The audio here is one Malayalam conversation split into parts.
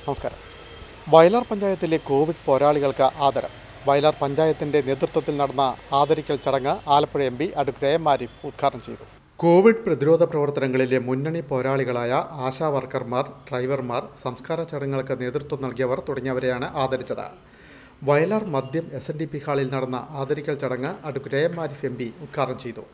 നമസ്കാരം വയലാർ പഞ്ചായത്തിലെ കോവിഡ് പോരാളികൾക്ക് ആദരം വയലാർ പഞ്ചായത്തിന്റെ നേതൃത്വത്തിൽ നടന്ന ആദരിക്കൽ ചടങ്ങ് Alappuzha M P advocate M Arif ഉദ്ഘാടനം ചെയ്തു കോവിഡ് പ്രതിരോധ പ്രവർത്തനങ്ങളിലെ മുന്നണി പോരാളികളായ ആശാ വർക്കർമാർ ഡ്രൈവർമാർ സംസ്കാര ചടങ്ങുകൾക്ക് നേതൃത്വം നൽകിയവർ തുടങ്ങിയവരെയാണ് ആദരിച്ചത് വയലാർ മദ്യം എസ് എൻ ഡി പി ഹാളിൽ നടന്ന ആദരിക്കൽ ചടങ്ങ് advocate M Arif M P ഉദ്ഘാടനം ചെയ്തു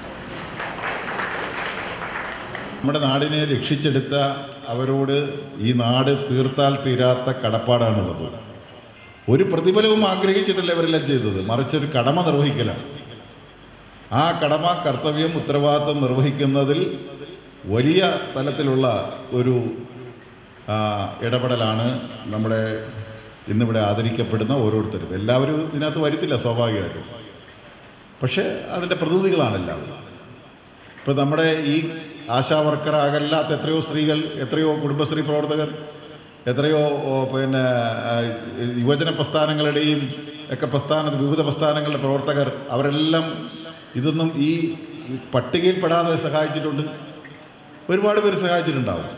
നമ്മുടെ നാടിനെ രക്ഷിച്ചെടുത്ത അവരോട് ഈ നാട് തീർത്താൽ തീരാത്ത കടപ്പാടാണുള്ളത് ഒരു പ്രതിഫലവും ആഗ്രഹിച്ചിട്ടല്ല ഇവരെല്ലാം ചെയ്തത് മറിച്ചൊരു കടമ നിർവഹിക്കലാണ് ആ കടമ കർത്തവ്യം ഉത്തരവാദിത്വം നിർവഹിക്കുന്നതിൽ വലിയ തലത്തിലുള്ള ഒരു ആ, ഇടപെടലാണ് നമ്മുടെ ഇന്നിവിടെ ആദരിക്കപ്പെടുന്ന ഓരോരുത്തരും എല്ലാവരും ഇതിനകത്ത് വരുത്തില്ല സ്വാഭാവികമായിട്ടും പക്ഷേ അതിൻ്റെ പ്രതിനിധികളാണ് എല്ലാവരും ഇപ്പോൾ നമ്മുടെ ഈ ആശാ വർക്കർ അകല്ലാത്ത എത്രയോ സ്ത്രീകൾ എത്രയോ കുടുംബശ്രീ പ്രവർത്തകർ എത്രയോ ഓ, പിന്നെ ആ, യുവജന പ്രസ്ഥാനങ്ങളുടെയും ഒക്കെ പ്രസ്ഥാന വിവിധ പ്രസ്ഥാനങ്ങളുടെ പ്രവർത്തകർ അവരെല്ലാം ഇതൊന്നും ഈ ഈ പട്ടികയിൽപ്പെടാതെ സഹായിച്ചിട്ടുണ്ട് ഒരുപാട് പേര് സഹായിച്ചിട്ടുണ്ടാവും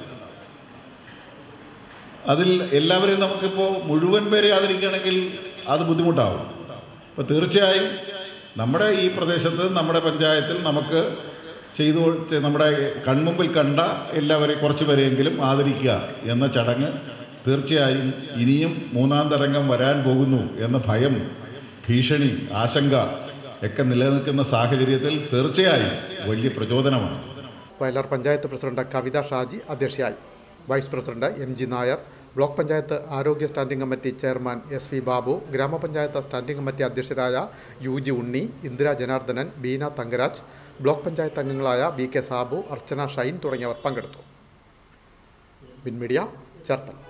അതിൽ എല്ലാവരെയും നമുക്കിപ്പോൾ മുഴുവൻ പേരെ ആദരിക്കുകയാണെങ്കിൽ അത് ബുദ്ധിമുട്ടാവും അപ്പോൾ തീർച്ചയായും നമ്മുടെ ഈ പ്രദേശത്ത് നമ്മുടെ പഞ്ചായത്തിൽ നമുക്ക് ചെയ്തു ചെ- നമ്മുടെ കൺമുമ്പിൽ കണ്ട എല്ലാവരെയും കുറച്ച് പേരെയെങ്കിലും ആദരിക്കുക എന്ന ചടങ്ങ് തീർച്ചയായും ഇനിയും മൂന്നാം തരംഗം വരാൻ പോകുന്നു എന്ന ഭയം ഭീഷണി ആശങ്ക ഒക്കെ നിലനിൽക്കുന്ന സാഹചര്യത്തിൽ തീർച്ചയായും വലിയ പ്രചോദനമാണ് വയലാർ പഞ്ചായത്ത് പ്രസിഡന്റ് കവിത ഷാജി അധ്യക്ഷയായി vice president M G Nair block panchayat ആരോഗ്യ standing committee chairman S V Babu ഗ്രാമപഞ്ചായത്ത് സ്റ്റാൻഡിംഗ് കമ്മിറ്റി അധ്യക്ഷരായ U G Unni Indira Janardhanan Beena Thankaraj block panchayat അംഗങ്ങളായ ബി കെ സാബു അർച്ചന ഷൈൻ തുടങ്ങിയവർ പങ്കെടുത്തു വിൻമീഡിയ ചേർത്തല